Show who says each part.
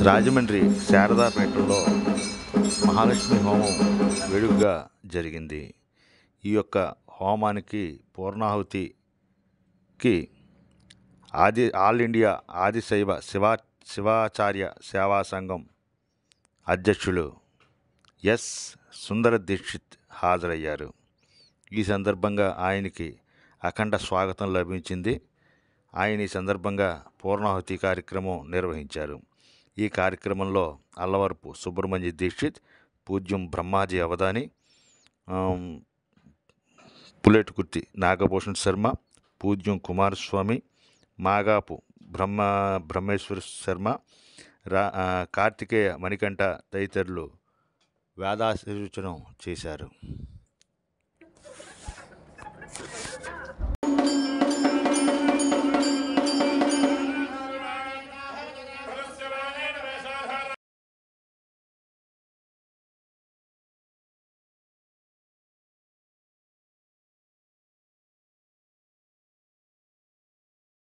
Speaker 1: రాజమండ్రి శారదాపేటలో మహాలక్ష్మి హోమం వేడుకగా జరిగింది ఈ యొక్క హోమానికి పూర్ణాహుతికి ఆది ఆల్ ఇండియా ఆదిశైవ శివా శివాచార్య సేవా సంఘం అధ్యక్షులు ఎస్ సుందర దీక్షిత్ హాజరయ్యారు ఈ సందర్భంగా ఆయనకి అఖండ స్వాగతం లభించింది ఆయన ఈ సందర్భంగా పూర్ణాహుతి కార్యక్రమం నిర్వహించారు ఈ కార్యక్రమంలో అల్లవరపు సుబ్రహ్మణ్య దీక్షిత్ పూజ్యం బ్రహ్మాజీ అవధాని ఆమ్, పులేటుకుర్తి నాగభూషణ్ శర్మ పూజ్యం కుమారస్వామి మాగాపు బ్రహ్మ బ్రహ్మేశ్వర శర్మ రా ఆ, కార్తికేయ మణికంఠ తదితరులు వేదాశీర్వచనం చేశారు